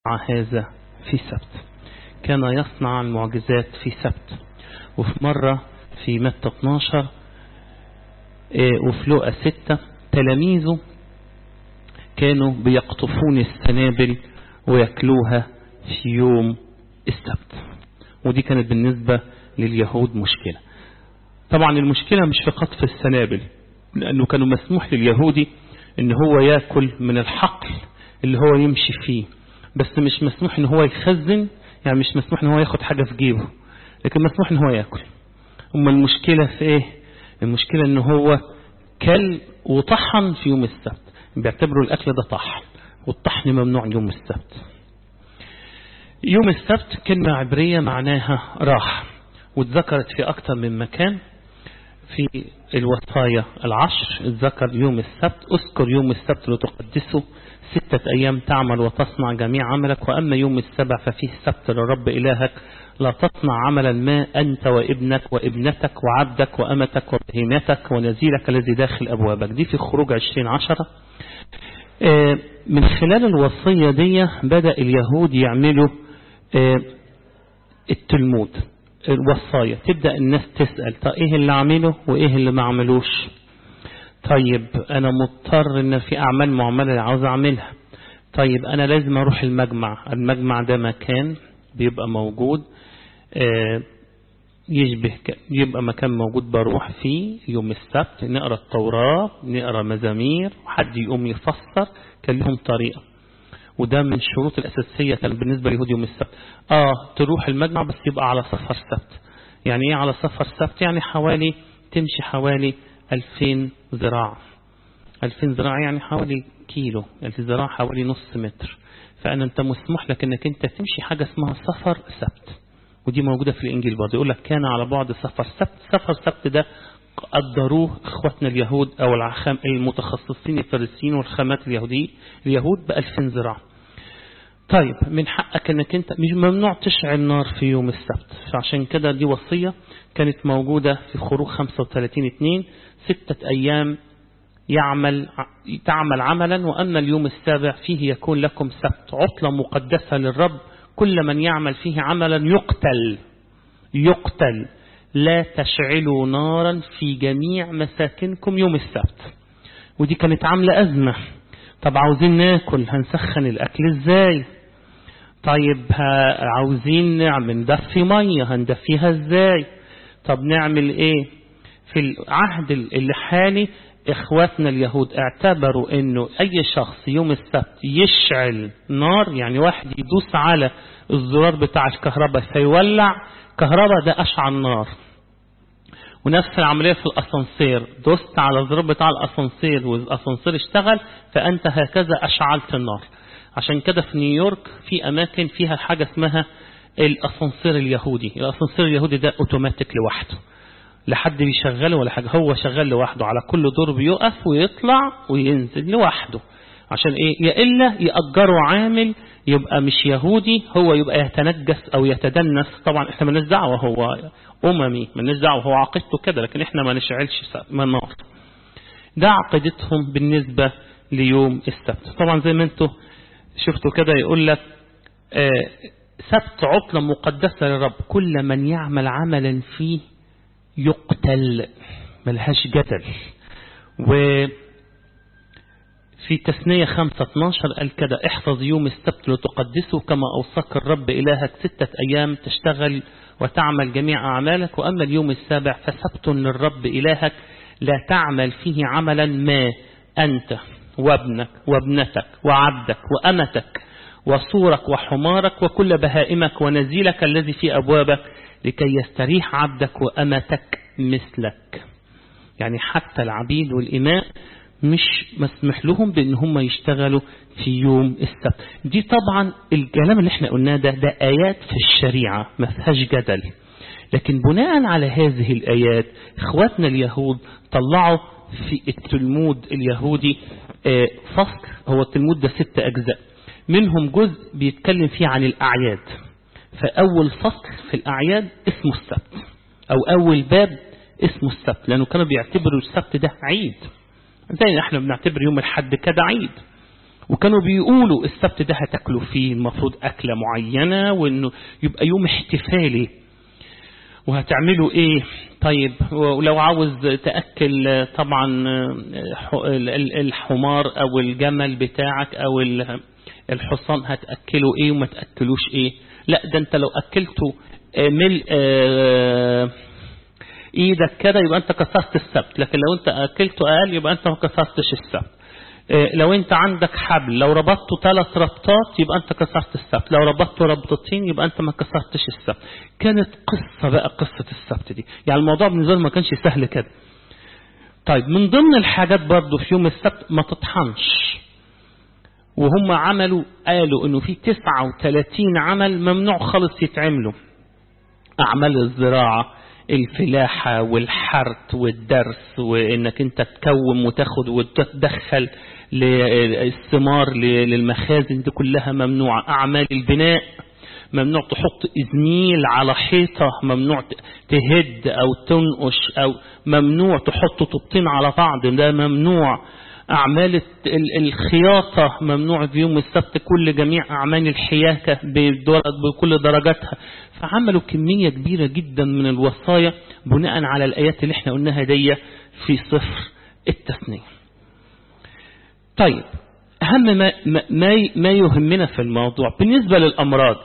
هذا في سبت كان يصنع المعجزات في سبت وفي مرة في متى 12 وفي لقى 6 تلاميذه كانوا بيقطفون السنابل ويأكلوها في يوم السبت ودي كانت بالنسبة لليهود مشكلة طبعا المشكلة مش في قطف السنابل لأنه كانوا مسموح لليهودي ان هو يأكل من الحقل اللي هو يمشي فيه بس مش مسموح ان هو يخزن يعني مش مسموح ان هو ياخد حاجة في جيبه لكن مسموح ان هو يأكل اما المشكلة في ايه المشكلة ان هو كل وطحن في يوم السبت بيعتبروا الاكل ده طحن والطحن ممنوع يوم السبت يوم السبت كلمة عبرية معناها راحة واتذكرت في أكثر من مكان في الوصايا العشر اتذكر يوم السبت اذكر يوم السبت لتقدسه ستة أيام تعمل وتصنع جميع عملك وأما يوم السبع ففيه سبت للرب إلهك لا تصنع عملا ما أنت وابنك وابنتك وعبدك وأمتك وبهيمتك ونزيلك الذي داخل أبوابك دي في خروج عشرين عشرة من خلال الوصية دي بدأ اليهود يعملوا التلمود الوصايا تبدأ الناس تسأل طيب ايه اللي عمله وايه اللي ما عملوش طيب انا مضطر ان في اعمال معاملة عاوز اعملها طيب انا لازم اروح المجمع المجمع ده مكان بيبقى موجود يشبه يبقى مكان موجود بروح فيه يوم السبت نقرا التوراة نقرا مزامير وحد يقوم يفسر كان لهم طريقة وده من الشروط الأساسية كان بالنسبة ليهود يوم السبت آه تروح المجمع بس يبقى على سفر سبت يعني ايه على سفر سبت يعني حوالي تمشي حوالي 2000 ذراع 2000 ذراع يعني حوالي كيلو الذراع حوالي نص متر فأنا أنت مسموح لك أنك أنت تمشي حاجة اسمها سفر سبت ودي موجودة في الإنجيل برضه يقول لك كان على بعد سفر سبت سفر سبت ده قدروه اخواتنا اليهود او العخام المتخصصين الفارسيين والخامات اليهودي اليهود بألفين ذراع طيب من حقك انك انت مش ممنوع تشعل نار في يوم السبت فعشان كده دي وصية كانت موجودة في خروج 35 2 ستة ايام يعمل تعمل عملا وأن اليوم السابع فيه يكون لكم سبت عطلة مقدسة للرب كل من يعمل فيه عملا يقتل يقتل لا تشعلوا نارا في جميع مساكنكم يوم السبت ودي كانت عاملة أزمة طب عاوزين ناكل هنسخن الأكل ازاي طيب عاوزين نعمل ندفي مية هندفيها ازاي طب نعمل ايه في العهد الحالي اخواتنا اليهود اعتبروا انه اي شخص يوم السبت يشعل نار يعني واحد يدوس على الزرار بتاع الكهرباء فيولع كهرباء ده اشعل نار ونفس العملية في الأسانسير دوست على الزرار بتاع الأسانسير والأسانسير اشتغل فأنت هكذا أشعلت النار عشان كده في نيويورك في أماكن فيها حاجة اسمها الأسانسير اليهودي الأسانسير اليهودي ده أوتوماتيك لوحده لحد بيشغله ولا حاجة هو شغال لوحده على كل دور بيقف ويطلع وينزل لوحده عشان ايه يا إلا يأجروا عامل يبقى مش يهودي هو يبقى يتنجس أو يتدنس طبعا احنا مالناش دعوة هو أممي مالناش دعوة هو عقيدته كده لكن احنا ما نشعلش نار ده عقيدتهم بالنسبة ليوم السبت طبعا زي ما انتوا شفتوا كده يقول لك آه سبت عطلة مقدسة للرب كل من يعمل عملا فيه يقتل ملهاش جدل و في تثنية خمسة 12 قال كده احفظ يوم السبت لتقدسه كما أوصاك الرب إلهك ستة أيام تشتغل وتعمل جميع أعمالك وأما اليوم السابع فسبت للرب إلهك لا تعمل فيه عملا ما أنت وابنك وابنتك وعبدك وأمتك وصورك وحمارك وكل بهائمك ونزيلك الذي في أبوابك لكي يستريح عبدك وأمتك مثلك يعني حتى العبيد والإماء مش مسمح لهم بأن هم يشتغلوا في يوم السبت دي طبعا الكلام اللي احنا قلناه ده ده آيات في الشريعة ما فيهاش جدل لكن بناء على هذه الآيات اخواتنا اليهود طلعوا في التلمود اليهودي فصل هو التلمود ده ست أجزاء منهم جزء بيتكلم فيه عن الأعياد فأول فصل في الأعياد اسمه السبت أو أول باب اسمه السبت لأنه كانوا بيعتبروا السبت ده عيد زي احنا بنعتبر يوم الحد كده عيد وكانوا بيقولوا السبت ده هتاكلوا فيه المفروض أكلة معينة وإنه يبقى يوم احتفالي وهتعملوا ايه طيب ولو عاوز تأكل طبعا الحمار او الجمل بتاعك او الحصان هتأكله ايه وما تأكلوش ايه لا ده انت لو اكلته ملء ايدك كده يبقى انت كسرت السبت لكن لو انت اكلته اقل يبقى انت ما كسرتش السبت لو انت عندك حبل لو ربطته ثلاث ربطات يبقى انت كسرت السبت لو ربطته ربطتين يبقى انت ما كسرتش السبت كانت قصة بقى قصة السبت دي يعني الموضوع بالنسبة ما كانش سهل كده طيب من ضمن الحاجات برضو في يوم السبت ما تطحنش وهم عملوا قالوا انه في 39 عمل ممنوع خالص يتعملوا اعمال الزراعة الفلاحة والحرث والدرس وانك انت تكوم وتاخد وتدخل الثمار للمخازن دي كلها ممنوعة اعمال البناء ممنوع تحط ازميل على حيطة ممنوع تهد او تنقش او ممنوع تحط طوبتين على بعض ده ممنوع أعمال الخياطة ممنوع في يوم السبت كل جميع أعمال الحياكة بكل درجاتها فعملوا كمية كبيرة جدا من الوصايا بناء على الآيات اللي احنا قلناها دي في صفر التثنية طيب أهم ما, ما, ما يهمنا في الموضوع بالنسبة للأمراض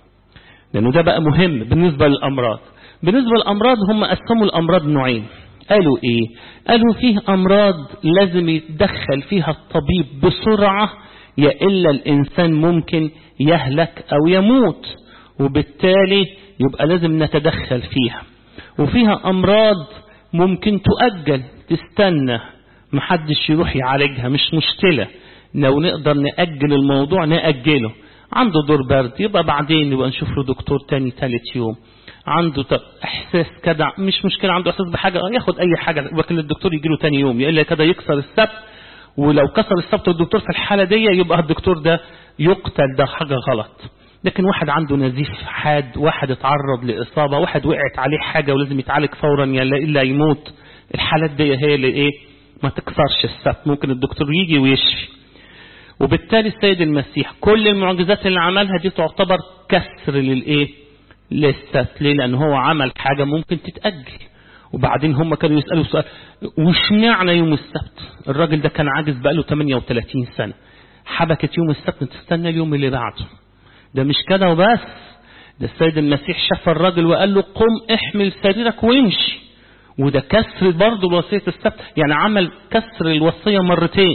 لأنه ده بقى مهم بالنسبة للأمراض بالنسبة للأمراض هم قسموا الأمراض نوعين قالوا ايه قالوا فيه امراض لازم يتدخل فيها الطبيب بسرعة يا الا الانسان ممكن يهلك او يموت وبالتالي يبقى لازم نتدخل فيها وفيها امراض ممكن تؤجل تستنى محدش يروح يعالجها مش مشكلة لو نقدر نأجل الموضوع نأجله عنده دور برد يبقى بعدين يبقى نشوف له دكتور تاني تالت يوم عنده احساس كده مش مشكلة عنده احساس بحاجة ياخد اي حاجة لكن الدكتور يجي له تاني يوم يقول كده يكسر السبت ولو كسر السبت والدكتور في الحالة دي يبقى الدكتور ده يقتل ده حاجة غلط لكن واحد عنده نزيف حاد واحد اتعرض لإصابة واحد وقعت عليه حاجة ولازم يتعالج فورا يلا إلا يموت الحالات دي هي اللي ايه ما تكسرش السبت ممكن الدكتور يجي ويشفي وبالتالي السيد المسيح كل المعجزات اللي عملها دي تعتبر كسر للايه للسبت ليه لان هو عمل حاجة ممكن تتأجل وبعدين هم كانوا يسألوا سؤال وش معنى يوم السبت الراجل ده كان عاجز بقاله 38 سنة حبكت يوم السبت تستنى اليوم اللي بعده ده مش كده وبس ده السيد المسيح شاف الراجل وقال له قم احمل سريرك وامشي وده كسر برضه وصية السبت يعني عمل كسر الوصية مرتين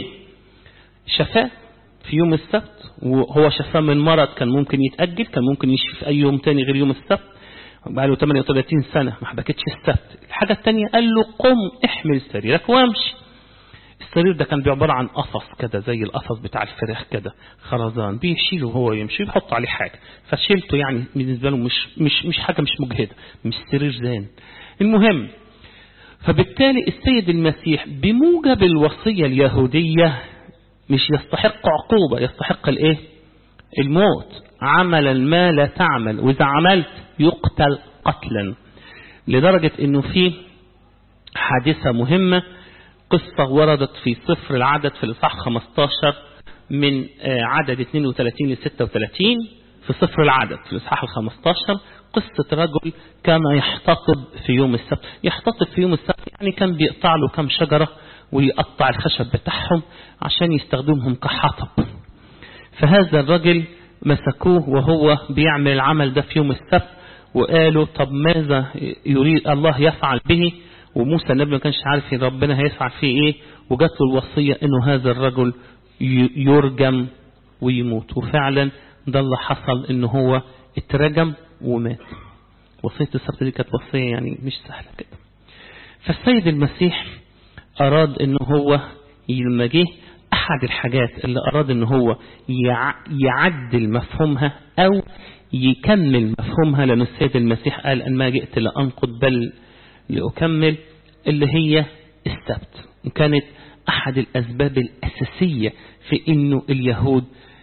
شفاه في يوم السبت وهو شفاه من مرض كان ممكن يتأجل كان ممكن يشفي في أي يوم تاني غير يوم السبت بقى له 38 سنة ما حبكتش السبت الحاجة التانية قال له قم احمل سريرك وامشي السرير ده كان عبارة عن قفص كده زي القفص بتاع الفراخ كده خرزان بيشيله وهو يمشي بيحط عليه حاجة فشيلته يعني بالنسبة له مش مش مش حاجة مش مجهدة مش سرير زين المهم فبالتالي السيد المسيح بموجب الوصية اليهودية مش يستحق عقوبة يستحق الايه الموت عمل ما لا تعمل واذا عملت يقتل قتلا لدرجة انه في حادثة مهمة قصة وردت في صفر العدد في الإصحاح 15 من عدد 32 ل 36 في صفر العدد في الإصحاح ال 15 قصة رجل كان يحتطب في يوم السبت يحتطب في يوم السبت يعني كان بيقطع له كم شجرة ويقطع الخشب بتاعهم عشان يستخدمهم كحطب فهذا الرجل مسكوه وهو بيعمل العمل ده في يوم السبت وقالوا طب ماذا يريد الله يفعل به وموسى النبي ما كانش عارف ربنا هيفعل فيه ايه وجات له الوصية انه هذا الرجل يرجم ويموت وفعلا ده اللي حصل انه هو اترجم ومات وصية السبت دي كانت وصية يعني مش سهلة كده فالسيد المسيح أراد أنه هو لما جه أحد الحاجات اللي أراد أنه هو يعدل مفهومها أو يكمل مفهومها لأن السيد المسيح قال أن ما جئت لأنقض بل لأكمل اللي هي السبت وكانت أحد الأسباب الأساسية في أنه اليهود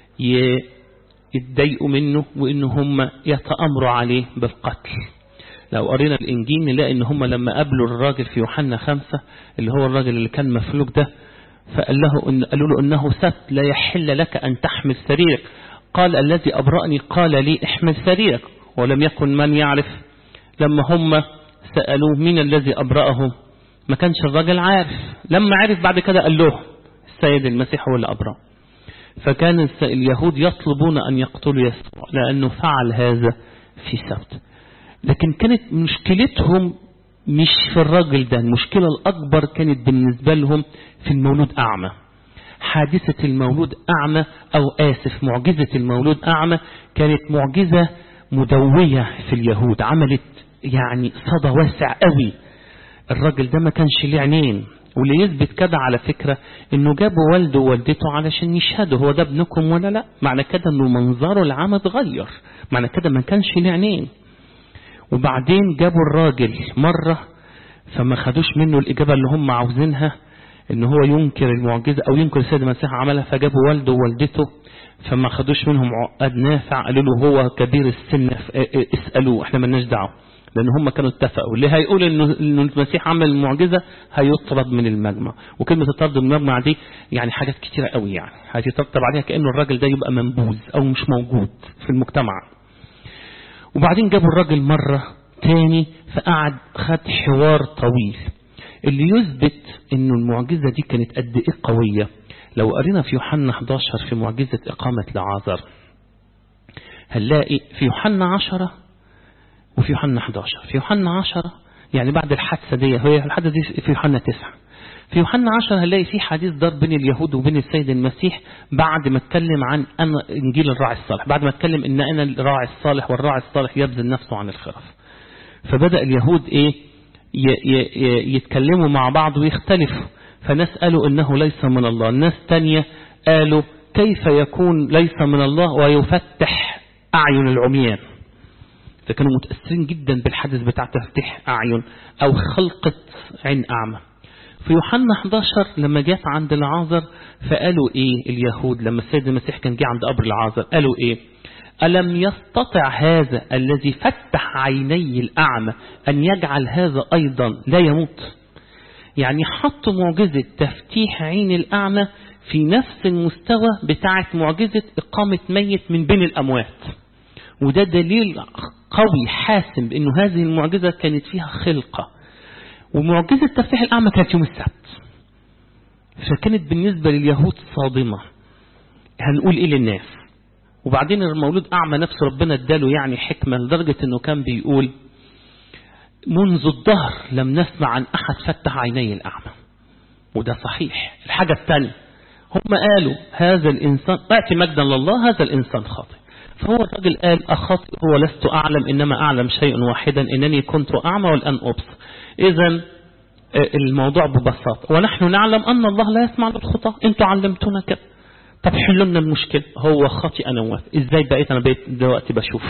يتضايقوا منه وأنه هم يتأمروا عليه بالقتل لو قرينا الإنجيل نلاقي إن هم لما قابلوا الراجل في يوحنا خمسة اللي هو الراجل اللي كان مفلوج ده فقال له إن قالوا له إنه سبت لا يحل لك أن تحمل سريرك قال الذي أبرأني قال لي احمل سريرك ولم يكن من يعرف لما هم سألوه مين الذي أبرأهم ما كانش الراجل عارف لما عرف بعد كده قال له السيد المسيح هو اللي أبرأ فكان اليهود يطلبون أن يقتلوا يسوع لأنه فعل هذا في سبت لكن كانت مشكلتهم مش في الراجل ده المشكلة الأكبر كانت بالنسبة لهم في المولود أعمى حادثة المولود أعمى أو آسف معجزة المولود أعمى كانت معجزة مدوية في اليهود عملت يعني صدى واسع قوي الراجل ده ما كانش ليه عينين واللي يثبت كده على فكرة انه جابوا والده ووالدته علشان يشهدوا هو ده ابنكم ولا لا معنى كده انه منظره العام اتغير معنى كده ما كانش ليه عينين وبعدين جابوا الراجل مرة فما خدوش منه الإجابة اللي هم عاوزينها ان هو ينكر المعجزة او ينكر السيد المسيح عملها فجابوا والده ووالدته فما خدوش منهم عقد نافع قالوا له هو كبير السن اسألوه احنا ملناش دعوه لان هم كانوا اتفقوا اللي هيقول انه المسيح عمل المعجزة هيطرد من المجمع وكلمة الطرد من المجمع دي يعني حاجات كتيرة قوي يعني هتترتب عليها كأنه الراجل ده يبقى منبوذ او مش موجود في المجتمع وبعدين جابوا الراجل مرة تاني فقعد خد حوار طويل اللي يثبت انه المعجزة دي كانت قد ايه قوية لو قرينا في يوحنا 11 في معجزة اقامة لعازر هنلاقي في يوحنا 10 وفي يوحنا 11 في يوحنا 10 يعني بعد الحادثة دي هي الحادثة دي في يوحنا 9 في يوحنا 10 هنلاقي في حديث ضرب بين اليهود وبين السيد المسيح بعد ما اتكلم عن أنا إنجيل الراعي الصالح بعد ما اتكلم إن أنا الراعي الصالح والراعي الصالح يبذل نفسه عن الخرف فبدأ اليهود إيه يتكلموا مع بعض ويختلفوا فناس قالوا إنه ليس من الله الناس تانية قالوا كيف يكون ليس من الله ويفتح أعين العميان فكانوا متأثرين جدا بالحدث بتاع تفتح أعين أو خلقة عين أعمى في يوحنا 11 لما جات عند العازر فقالوا إيه اليهود لما السيد المسيح كان جه عند قبر العازر قالوا إيه ألم يستطع هذا الذي فتح عيني الأعمى أن يجعل هذا أيضا لا يموت يعني حطوا معجزة تفتيح عين الأعمى في نفس المستوى بتاعة معجزة إقامة ميت من بين الأموات وده دليل قوي حاسم بأنه هذه المعجزة كانت فيها خلقة ومعجزة تفتيح الأعمى كانت يوم السبت فكانت بالنسبة لليهود صادمة هنقول إيه للناس وبعدين المولود أعمى نفس ربنا اداله يعني حكمة لدرجة أنه كان بيقول منذ الظهر لم نسمع عن أحد فتح عيني الأعمى وده صحيح الحاجة الثانية هم قالوا هذا الإنسان أعطي مجدا لله هذا الإنسان خاطئ فهو الرجل قال أخطئ ولست أعلم إنما أعلم شيء واحدا إنني كنت أعمى والآن أبصر إذا الموضوع ببساطة ونحن نعلم أن الله لا يسمع للخطأ أنتوا علمتونا كده طب حلوا لنا المشكلة هو خاطئ أنا موافق إزاي بقيت أنا بقيت دلوقتي بشوف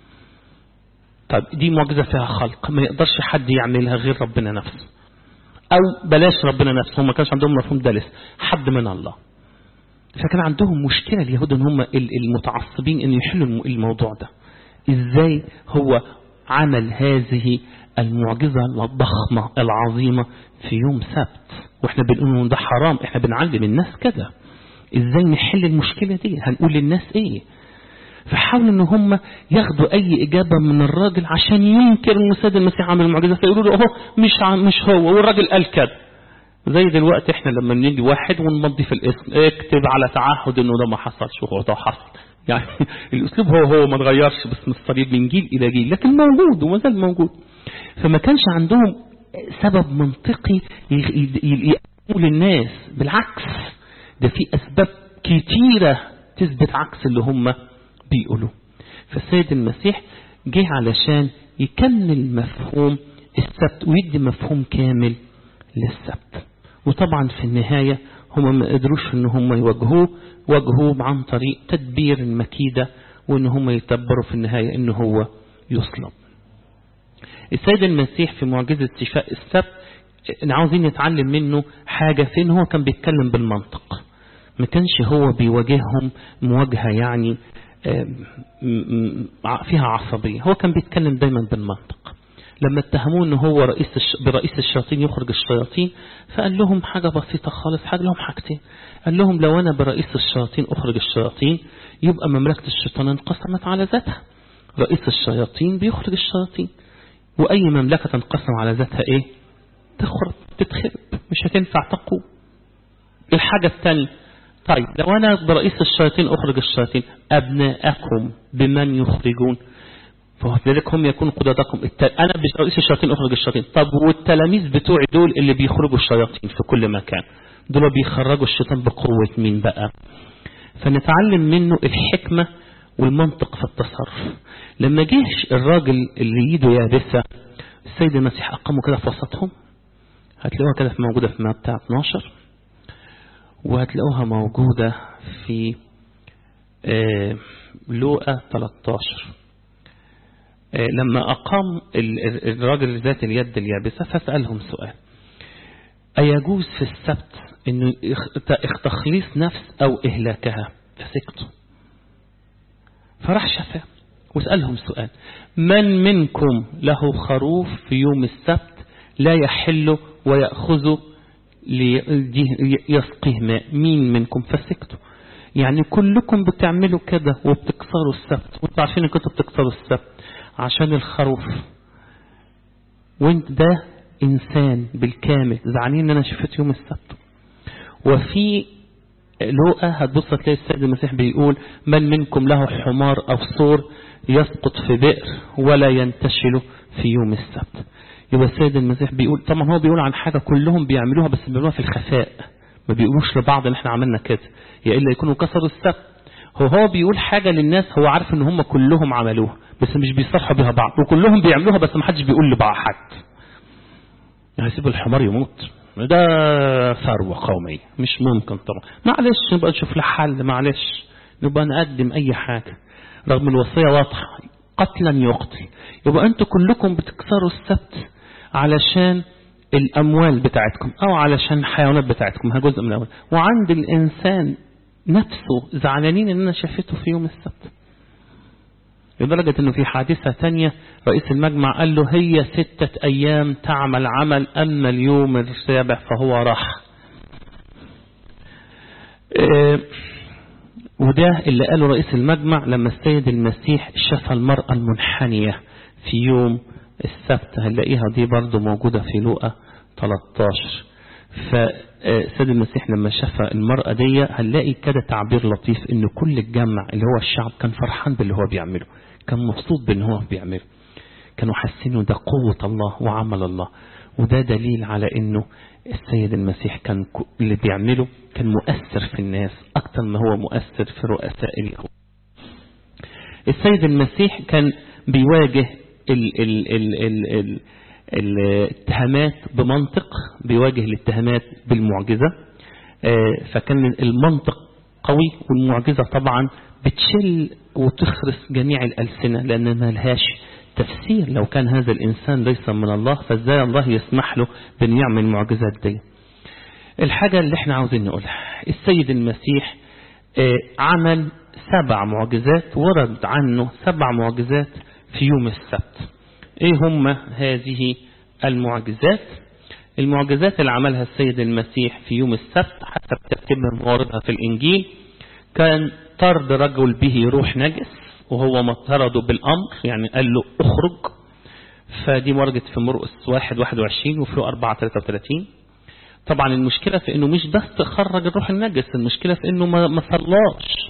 طب دي معجزة فيها خلق ما يقدرش حد يعملها غير ربنا نفسه أو بلاش ربنا نفسه هم ما كانش عندهم مفهوم دلس حد من الله فكان عندهم مشكلة اليهود ان هم المتعصبين ان يحلوا الموضوع ده ازاي هو عمل هذه المعجزة الضخمة العظيمة في يوم سبت واحنا بنقول ده حرام احنا بنعلم الناس كده ازاي نحل المشكلة دي هنقول للناس ايه فحاولوا ان هم ياخدوا اي اجابة من الراجل عشان ينكر ان السيد المسيح عمل المعجزة فيقولوا له اهو مش مش هو والراجل قال كده زي دلوقتي احنا لما بنيجي واحد ونمضي في الاسم اكتب على تعهد انه ده ما حصلش وهو ده حصل يعني الاسلوب هو هو ما اتغيرش بس من الصليب من جيل الى جيل لكن موجود وما زال موجود فما كانش عندهم سبب منطقي يقولوا للناس بالعكس ده في اسباب كتيرة تثبت عكس اللي هم بيقولوا فالسيد المسيح جه علشان يكمل مفهوم السبت ويدي مفهوم كامل للسبت وطبعا في النهاية هم ما قدروش ان هم يواجهوه واجهوه عن طريق تدبير المكيدة وان هم يتبروا في النهاية ان هو يصلب السيد المسيح في معجزة شفاء السبت عاوزين نتعلم منه حاجة فين هو كان بيتكلم بالمنطق ما كانش هو بيواجههم مواجهة يعني فيها عصبية هو كان بيتكلم دايما بالمنطق لما اتهموه ان هو رئيس الش... برئيس الشياطين يخرج الشياطين فقال لهم حاجة بسيطة خالص حاجة لهم حاجتين قال لهم لو انا برئيس الشياطين اخرج الشياطين يبقى مملكة الشيطان انقسمت على ذاتها رئيس الشياطين بيخرج الشياطين واي مملكة تنقسم على ذاتها ايه تخرب تتخرب مش هتنفع تقوم الحاجة الثانية طيب لو أنا برئيس الشياطين أخرج الشياطين أبناءكم بمن يخرجون فلذلك هم يكونوا قدرتكم الت... أنا برئيس الشياطين أخرج الشياطين طب والتلاميذ بتوعي دول اللي بيخرجوا الشياطين في كل مكان دول بيخرجوا الشيطان بقوة مين بقى فنتعلم منه الحكمة والمنطق في التصرف لما جه الراجل اللي ايده يابسة السيد المسيح أقامه كده في وسطهم هتلاقوها كده في موجودة في متى 12 وهتلاقوها موجودة في لوقا 13 لما أقام الراجل ذات اليد اليابسة فسألهم سؤال أيجوز في السبت أنه تخليص نفس أو إهلاكها فسكتوا فراح شفاه وسألهم سؤال من منكم له خروف في يوم السبت لا يحل ويأخذه ليسقيه ماء مين منكم فسكتوا يعني كلكم بتعملوا كده وبتكسروا السبت وانتوا عارفين انكم بتكسروا السبت عشان الخروف وانت ده انسان بالكامل زعلانين ان انا شفت يوم السبت وفي لوقا هتبص تلاقي السيد المسيح بيقول من منكم له حمار او صور يسقط في بئر ولا ينتشل في يوم السبت يبقى السيد المسيح بيقول طبعا هو بيقول عن حاجة كلهم بيعملوها بس بيعملوها في الخفاء ما بيقولوش لبعض ان احنا عملنا كده يا إلا يكونوا كسروا السبت هو هو بيقول حاجة للناس هو عارف ان هم كلهم عملوها بس مش بيصرحوا بها بعض وكلهم بيعملوها بس ما حدش بيقول لبعض حد يعني سيب الحمار يموت ده ثروة قومية مش ممكن طبعا معلش نبقى نشوف له حل معلش نبقى نقدم اي حاجة رغم الوصية واضحة قتلا يقتل يبقى انتوا كلكم بتكسروا السبت علشان الأموال بتاعتكم أو علشان الحيوانات بتاعتكم ها جزء من الأول وعند الإنسان نفسه زعلانين إن أنا شافته في يوم السبت لدرجة إنه في حادثة تانية رئيس المجمع قال له هي ستة أيام تعمل عمل أما اليوم السابع فهو راح إيه وده اللي قاله رئيس المجمع لما السيد المسيح شفى المرأة المنحنية في يوم السبت هنلاقيها دي برضو موجودة في لوقا 13 فسيد المسيح لما شفى المرأة دي هنلاقي كده تعبير لطيف ان كل الجمع اللي هو الشعب كان فرحان باللي هو بيعمله كان مبسوط باللي هو بيعمله كانوا حاسين ده قوة الله وعمل الله وده دليل على انه السيد المسيح كان اللي بيعمله كان مؤثر في الناس اكتر ما هو مؤثر في رؤساء اليهود السيد المسيح كان بيواجه ال ال ال ال ال الاتهامات بمنطق بيواجه الاتهامات بالمعجزة فكان المنطق قوي والمعجزة طبعا بتشل وتخرس جميع الألسنة لأن ما لهاش تفسير لو كان هذا الإنسان ليس من الله فازاي الله يسمح له بأن يعمل المعجزات دي الحاجة اللي احنا عاوزين نقولها السيد المسيح عمل سبع معجزات ورد عنه سبع معجزات في يوم السبت ايه هم هذه المعجزات المعجزات اللي عملها السيد المسيح في يوم السبت حسب ترتيب مواردها في الانجيل كان طرد رجل به روح نجس وهو ما طرده بالامر يعني قال له اخرج فدي وردت في مرقس 1 21 وفي 4 33 طبعا المشكلة في انه مش بس خرج الروح النجس المشكلة في انه ما صلاش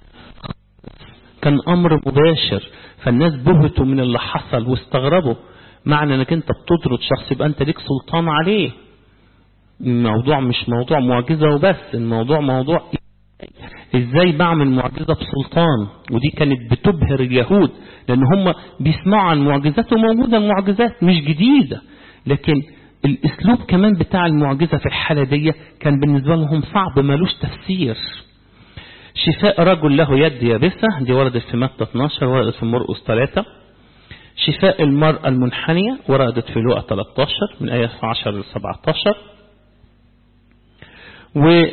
كان امر مباشر فالناس بهتوا من اللي حصل واستغربوا معنى انك انت بتطرد شخص يبقى انت ليك سلطان عليه الموضوع مش موضوع معجزة وبس الموضوع موضوع ازاي بعمل معجزة بسلطان ودي كانت بتبهر اليهود لان هم بيسمعوا عن معجزات وموجودة المعجزات مش جديدة لكن الاسلوب كمان بتاع المعجزة في الحالة دي كان بالنسبة لهم صعب ملوش تفسير شفاء رجل له يد يابسة دي وردت في متى 12 وردت في مرقس 3 شفاء المرأة المنحنية وردت في لوقا 13 من آية 10 ل 17 و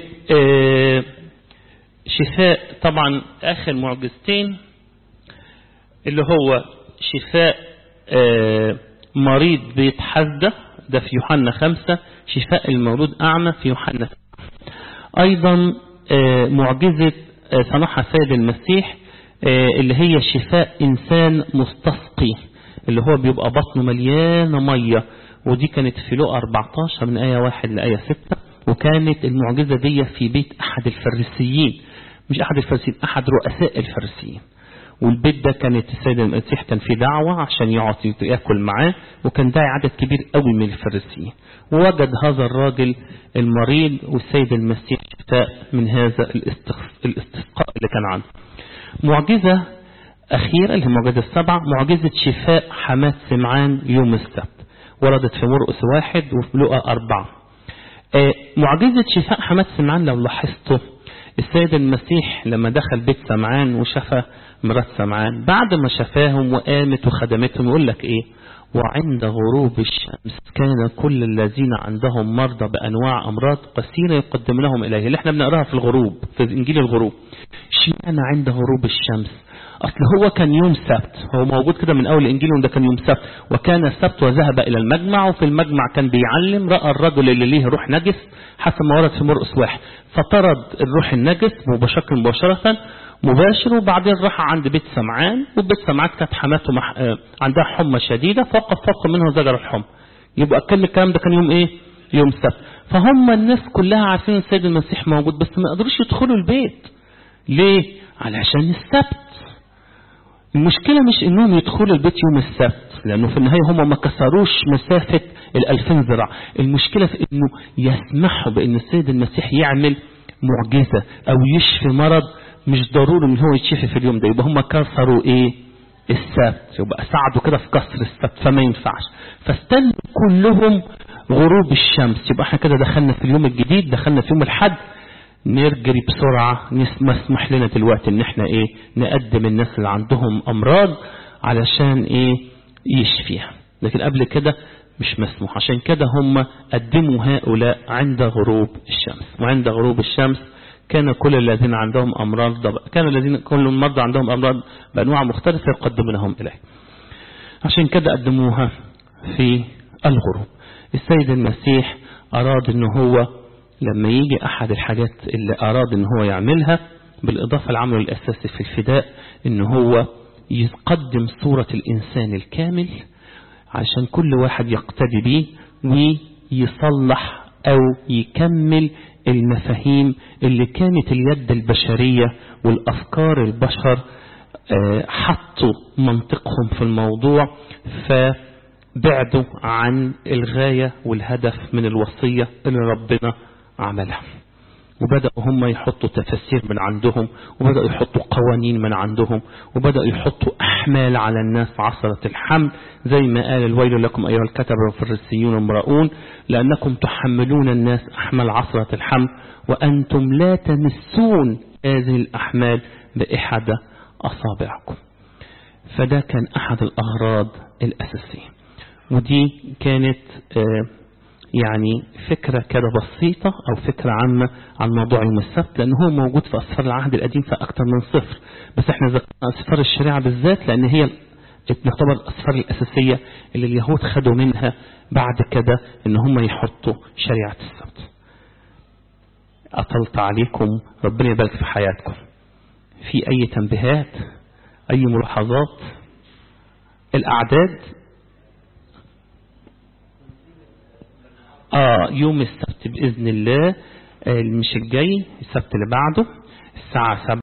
شفاء طبعا آخر معجزتين اللي هو شفاء مريض بيت حزدة ده في يوحنا خمسة شفاء المولود أعمى في يوحنا أيضا معجزة صنعها السيد المسيح اللي هي شفاء إنسان مستسقي اللي هو بيبقى بطنه مليانة مية ودي كانت في لقى 14 من آية 1 لآية 6 وكانت المعجزة دي في بيت أحد الفريسيين مش أحد الفريسيين أحد رؤساء الفريسيين والبيت ده كانت السيد المسيح كان في دعوة عشان يقعد ياكل معاه وكان داعي عدد كبير قوي من الفريسيين ووجد هذا الراجل المريض والسيد المسيح شفاء من هذا الاستسقاء اللي كان عنده معجزة أخيرة اللي هي معجزة السبعة معجزة شفاء حماة سمعان يوم السبت وردت في مرقس واحد وفي لقى أربعة معجزة شفاء حماة سمعان لو لاحظتوا السيد المسيح لما دخل بيت سمعان وشفى مرات سمعان بعد ما شفاهم وقامت وخدمتهم يقول لك ايه وعند غروب الشمس كان كل الذين عندهم مرضى بأنواع أمراض قسيرة يقدم لهم إليه اللي احنا بنقراها في الغروب في إنجيل الغروب اشمعنى عند غروب الشمس أصل هو كان يوم سبت هو موجود كده من أول الإنجيل وده كان يوم سبت وكان السبت وذهب إلى المجمع وفي المجمع كان بيعلم رأى الرجل اللي ليه روح نجس حسب ما ورد في مرقس واحد فطرد الروح النجس مباشرة مباشرة مباشر وبعدين راح عند بيت سمعان وبيت سمعان كانت حماته مح... عندها حمى شديدة فوقف فوق منه زجر الحمى يبقى كان الكلام ده كان يوم ايه يوم سبت فهم الناس كلها عارفين السيد المسيح موجود بس ما قدروش يدخلوا البيت ليه علشان السبت المشكلة مش انهم يدخلوا البيت يوم السبت لانه في النهاية هم ما كسروش مسافة الالفين ذراع المشكلة في انه يسمحوا بان السيد المسيح يعمل معجزة او يشفي مرض مش ضروري ان هو يتشفي في اليوم ده يبقى هم كسروا ايه السبت يبقى ساعدوا كده في كسر السبت فما ينفعش فاستنوا كلهم غروب الشمس يبقى احنا كده دخلنا في اليوم الجديد دخلنا في يوم الحد نرجري بسرعة مسمح لنا دلوقتي ان احنا ايه نقدم الناس اللي عندهم امراض علشان ايه يشفيها لكن قبل كده مش مسموح عشان كده هم قدموا هؤلاء عند غروب الشمس وعند غروب الشمس كان كل الذين عندهم أمراض كان الذين كل المرضى عندهم أمراض بأنواع مختلفة يقدمونهم إليه عشان كده قدموها في الغروب السيد المسيح أراد أنه هو لما يجي أحد الحاجات اللي أراد أنه هو يعملها بالإضافة العمل الأساسي في الفداء أنه هو يقدم صورة الإنسان الكامل عشان كل واحد يقتدي به ويصلح أو يكمل المفاهيم اللي كانت اليد البشرية والأفكار البشر حطوا منطقهم في الموضوع فبعدوا عن الغاية والهدف من الوصية اللي ربنا عملها وبدأوا هم يحطوا تفسير من عندهم وبدأوا يحطوا قوانين من عندهم وبدأوا يحطوا أحمال على الناس عصرة الحمل زي ما قال الويل لكم أيها الكتب والفرسيون المرؤون لأنكم تحملون الناس أحمال عصرة الحمل وأنتم لا تمسون هذه الأحمال بإحدى أصابعكم فده كان أحد الأغراض الأساسية ودي كانت آه يعني فكرة كده بسيطة أو فكرة عامة عن موضوع يوم السبت لأن هو موجود في أسفار العهد القديم في أكثر من صفر بس احنا ذكرنا أسفار الشريعة بالذات لأن هي تعتبر الأسفار الأساسية اللي اليهود خدوا منها بعد كده إن هم يحطوا شريعة السبت أطلت عليكم ربنا يبارك في حياتكم في أي تنبيهات أي ملاحظات الأعداد آه يوم السبت بإذن الله مش الجاي السبت اللي بعده الساعة